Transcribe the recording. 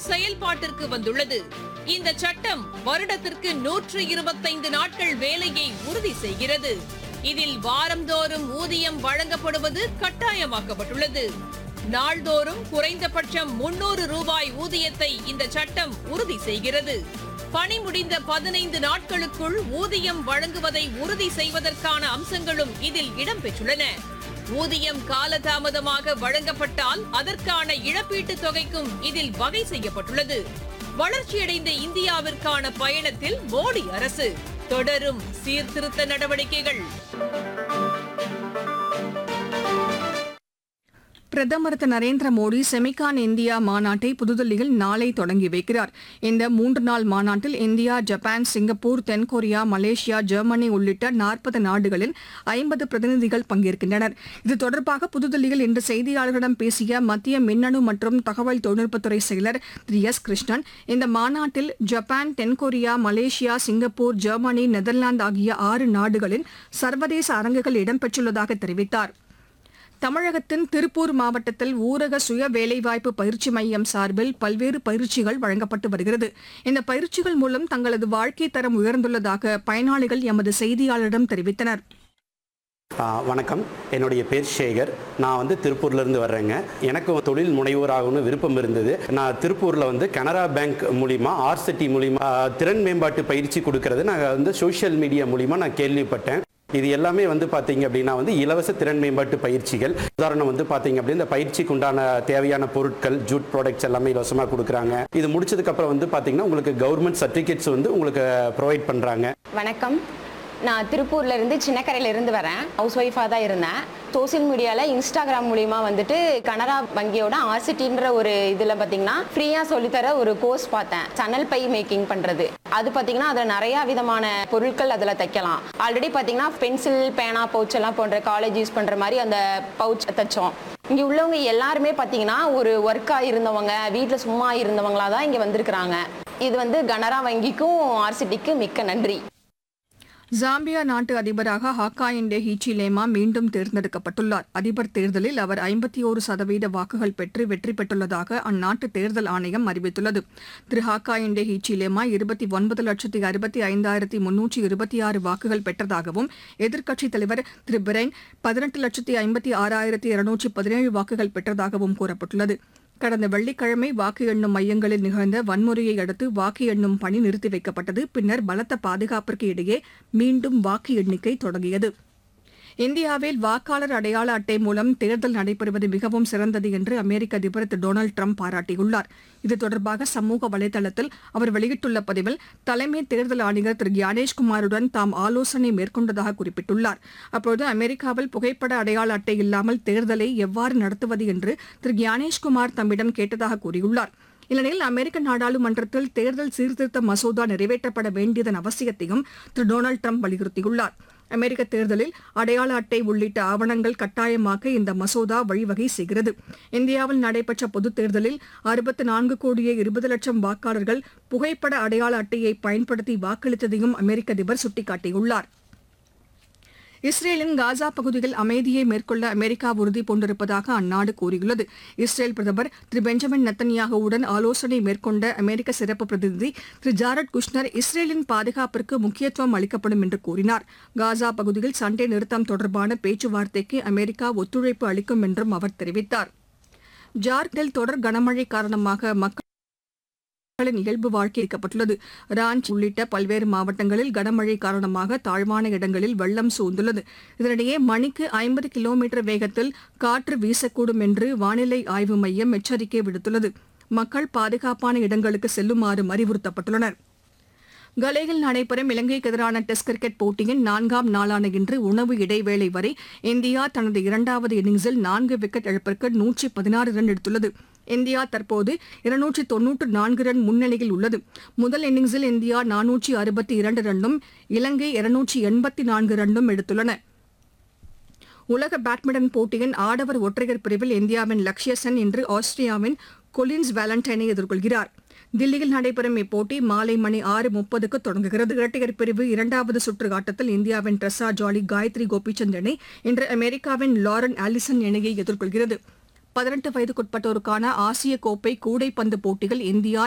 செயல்பாட்டிற்கு வந்துள்ளது இந்த சட்டம் வருடத்திற்கு நூற்று இருபத்தைந்து நாட்கள் வேலையை உறுதி செய்கிறது இதில் வாரந்தோறும் ஊதியம் வழங்கப்படுவது கட்டாயமாக்கப்பட்டுள்ளது நாள்தோறும் குறைந்தபட்சம் முன்னூறு ரூபாய் ஊதியத்தை இந்த சட்டம் உறுதி செய்கிறது பணி முடிந்த பதினைந்து நாட்களுக்குள் ஊதியம் வழங்குவதை உறுதி செய்வதற்கான அம்சங்களும் இதில் இடம்பெற்றுள்ளன ஊதியம் காலதாமதமாக வழங்கப்பட்டால் அதற்கான இழப்பீட்டுத் தொகைக்கும் இதில் வகை செய்யப்பட்டுள்ளது வளர்ச்சியடைந்த இந்தியாவிற்கான பயணத்தில் மோடி அரசு தொடரும் சீர்திருத்த நடவடிக்கைகள் பிரதமர் திரு நரேந்திர மோடி செமிகான் இந்தியா மாநாட்டை புதுதில்லியில் நாளை தொடங்கி வைக்கிறார் இந்த மூன்று நாள் மாநாட்டில் இந்தியா ஜப்பான் சிங்கப்பூர் தென்கொரியா மலேசியா ஜெர்மனி உள்ளிட்ட நாற்பது நாடுகளின் ஐம்பது பிரதிநிதிகள் பங்கேற்கின்றனர் இது தொடர்பாக புதுதில்லியில் இன்று செய்தியாளர்களிடம் பேசிய மத்திய மின்னணு மற்றும் தகவல் தொழில்நுட்பத்துறை செயலர் திரு எஸ் கிருஷ்ணன் இந்த மாநாட்டில் ஜப்பான் தென்கொரியா மலேசியா சிங்கப்பூர் ஜெர்மனி நெதர்லாந்து ஆகிய ஆறு நாடுகளின் சர்வதேச அரங்குகள் இடம்பெற்றுள்ளதாக தெரிவித்தார் தமிழகத்தின் திருப்பூர் மாவட்டத்தில் ஊரக சுய வேலைவாய்ப்பு பயிற்சி மையம் சார்பில் பல்வேறு பயிற்சிகள் வழங்கப்பட்டு வருகிறது இந்த பயிற்சிகள் மூலம் தங்களது வாழ்க்கை தரம் உயர்ந்துள்ளதாக பயனாளிகள் எமது செய்தியாளரிடம் தெரிவித்தனர் ஆ, வணக்கம் என்னுடைய பேர் சேகர் நான் வந்து திருப்பூர்லேருந்து வர்றேங்க எனக்கு தொழில் முனைவோர் ஆகணும்னு விருப்பம் இருந்தது நான் திருப்பூரில் வந்து கனரா பேங்க் மூலிமா ஆர்சிட்டி மூலிமா ஆ, திறன் மேம்பாட்டு பயிற்சி கொடுக்கறது நான் வந்து சோஷியல் மீடியா மூலிமா நான் கேள்விப்பட்டேன் இது எல்லாமே வந்து பார்த்தீங்க அப்படின்னா வந்து இலவச திறன் மேம்பாட்டு பயிற்சிகள் உதாரணம் வந்து பார்த்தீங்க அப்படின்னா இந்த பயிற்சிக்கு உண்டான தேவையான பொருட்கள் ஜூட் ப்ராடக்ட்ஸ் எல்லாமே இலவசமாக கொடுக்குறாங்க இது முடிச்சதுக்கு அப்புறம் வந்து பார்த்தீங்கன்னா உங்களுக்கு கவர்மெண்ட் சர்டிஃபிகேட்ஸ் வந்து உங்களுக்கு ப்ரொவைட் பண்ணுறாங்க வணக்கம் நான் திருப்பூர்ல இருந்து சின்னக்கரையில இருந்து வரேன் ஹவுஸ் ஒய்ஃபாக தான் இருந்தேன் சோஷியல் மீடியாவில் இன்ஸ்டாகிராம் மூலிமா வந்துட்டு கனரா வங்கியோட ஆர்சிட்டின்ற ஒரு இதில் பார்த்தீங்கன்னா ஃப்ரீயாக சொல்லித்தர ஒரு கோர்ஸ் பார்த்தேன் சன்னல் பை மேக்கிங் பண்ணுறது அது பார்த்தீங்கன்னா அதில் நிறையா விதமான பொருட்கள் அதில் தைக்கலாம் ஆல்ரெடி பார்த்தீங்கன்னா பென்சில் பேனா பவுச் எல்லாம் போன்ற காலேஜ் யூஸ் பண்ணுற மாதிரி அந்த பவுச் தைச்சோம் இங்கே உள்ளவங்க எல்லாருமே பார்த்தீங்கன்னா ஒரு ஒர்க்காக இருந்தவங்க வீட்டில் சும்மா இருந்தவங்களா தான் இங்கே வந்திருக்கிறாங்க இது வந்து கனரா வங்கிக்கும் ஆர்சிட்டிக்கு மிக்க நன்றி ஜாம்பியா நாட்டு அதிபராக ஹாக்காயின்டே ஹீச்சிலேமா மீண்டும் தேர்ந்தெடுக்கப்பட்டுள்ளார் அதிபர் தேர்தலில் அவர் ஐம்பத்தி ஒரு சதவீத வாக்குகள் பெற்று வெற்றி பெற்றுள்ளதாக அந்நாட்டு தேர்தல் ஆணையம் அறிவித்துள்ளது திரு ஹாக்காயின்டே ஹீச்சிலேமா இருபத்தி ஒன்பது லட்சத்தி அறுபத்தி ஐந்தாயிரத்தி முன்னூற்றி இருபத்தி ஆறு வாக்குகள் பெற்றதாகவும் எதிர்க்கட்சித் தலைவர் திரு பிரெயின் பதினெட்டு லட்சத்தி ஐம்பத்தி ஆறாயிரத்தி இருநூற்றி பதினேழு வாக்குகள் பெற்றதாகவும் கூறப்பட்டுள்ளது கடந்த வெள்ளிக்கிழமை வாக்கு எண்ணும் மையங்களில் நிகழ்ந்த வன்முறையை அடுத்து வாக்கு எண்ணும் பணி நிறுத்தி வைக்கப்பட்டது பின்னர் பலத்த பாதுகாப்பிற்கு இடையே மீண்டும் வாக்கு எண்ணிக்கை தொடங்கியது இந்தியாவில் வாக்காளர் அடையாள அட்டை மூலம் தேர்தல் நடைபெறுவது மிகவும் சிறந்தது என்று அமெரிக்க அதிபர் திரு டொனால்டு ட்ரம்ப் பாராட்டியுள்ளார் இது தொடர்பாக சமூக வலைதளத்தில் அவர் வெளியிட்டுள்ள பதிவில் தலைமை தேர்தல் ஆணையர் திரு ஞானேஷ்குமாருடன் தாம் ஆலோசனை மேற்கொண்டதாக குறிப்பிட்டுள்ளார் அப்போது அமெரிக்காவில் புகைப்பட அடையாள அட்டை இல்லாமல் தேர்தலை எவ்வாறு நடத்துவது என்று திரு ஞானேஷ்குமார் தம்மிடம் கேட்டதாக கூறியுள்ளார் இந்நிலையில் அமெரிக்க நாடாளுமன்றத்தில் தேர்தல் சீர்திருத்த மசோதா நிறைவேற்றப்பட வேண்டியதன் அவசியத்தையும் திரு டொனால்டு ட்ரம்ப் வலியுறுத்தியுள்ளார் அமெரிக்க தேர்தலில் அடையாள அட்டை உள்ளிட்ட ஆவணங்கள் கட்டாயமாக்க இந்த மசோதா வழிவகை செய்கிறது இந்தியாவில் நடைபெற்ற பொதுத் தேர்தலில் அறுபத்து நான்கு கோடியே இருபது லட்சம் வாக்காளர்கள் புகைப்பட அடையாள அட்டையை பயன்படுத்தி வாக்களித்ததையும் அமெரிக்க அதிபர் சுட்டிக்காட்டியுள்ளார் இஸ்ரேலின் காசா பகுதியில் அமைதியை மேற்கொள்ள அமெரிக்கா உறுதி பூண்டிருப்பதாக அந்நாடு கூறியுள்ளது இஸ்ரேல் பிரதமர் திரு பெஞ்சமின் நத்தன்யாகுவுடன் ஆலோசனை மேற்கொண்ட அமெரிக்க சிறப்பு பிரதிநிதி திரு ஜாரட் குஷ்னர் இஸ்ரேலின் பாதுகாப்பிற்கு முக்கியத்துவம் அளிக்கப்படும் என்று கூறினார் காசா பகுதியில் சண்டை நிறுத்தம் தொடர்பான பேச்சுவார்த்தைக்கு அமெரிக்கா ஒத்துழைப்பு அளிக்கும் என்றும் அவர் தெரிவித்தார் ஜார்க்கண்டில் தொடர் கனமழை காரணமாக மக்கள் மக்களின் இயல்பு வாழ்க்கை அளிக்கப்பட்டுள்ளது ராஞ்ச் உள்ளிட்ட பல்வேறு மாவட்டங்களில் கனமழை காரணமாக தாழ்வான இடங்களில் வெள்ளம் சூழ்ந்துள்ளது இதனிடையே மணிக்கு ஐம்பது கிலோமீட்டர் வேகத்தில் காற்று வீசக்கூடும் என்று வானிலை ஆய்வு மையம் எச்சரிக்கை விடுத்துள்ளது மக்கள் பாதுகாப்பான இடங்களுக்கு செல்லுமாறும் அறிவுறுத்தப்பட்டுள்ளனர் கலேயில் நடைபெறும் இலங்கைக்கு எதிரான டெஸ்ட் கிரிக்கெட் போட்டியின் நான்காம் நாளான இன்று உணவு இடைவேளை வரை இந்தியா தனது இரண்டாவது இன்னிங்ஸில் நான்கு விக்கெட் இழப்பிற்கு நூற்றி பதினாறு ரன் எடுத்துள்ளது இந்தியா தற்போது இருநூற்றி தொன்னூற்று நான்கு ரன் முன்னிலையில் உள்ளது முதல் இன்னிங்ஸில் இந்தியா நானூற்றி அறுபத்தி இரண்டு ரன்னும் இலங்கை இருநூற்றி எண்பத்தி நான்கு ரன்னும் எடுத்துள்ளன உலக பேட்மிண்டன் போட்டியின் ஆடவர் ஒற்றையர் பிரிவில் இந்தியாவின் லக்ஷ்ய சென் இன்று ஆஸ்திரியாவின் கொலின்ஸ் வேலண்டைனை எதிர்கொள்கிறார் தில்லியில் நடைபெறும் இப்போட்டி மாலை மணி ஆறு முப்பதுக்கு தொடங்குகிறது இரட்டையர் பிரிவு இரண்டாவது சுற்று ஆட்டத்தில் இந்தியாவின் ட்ரெஸா ஜாலி காயத்ரி கோபிச்சந்த் இணை இன்று அமெரிக்காவின் லாரன் ஆலிசன் இணையை எதிர்கொள்கிறது பதினெட்டு வயதுக்குட்பட்டோருக்கான ஆசிய கோப்பை கூடைப்பந்து போட்டியில் இந்தியா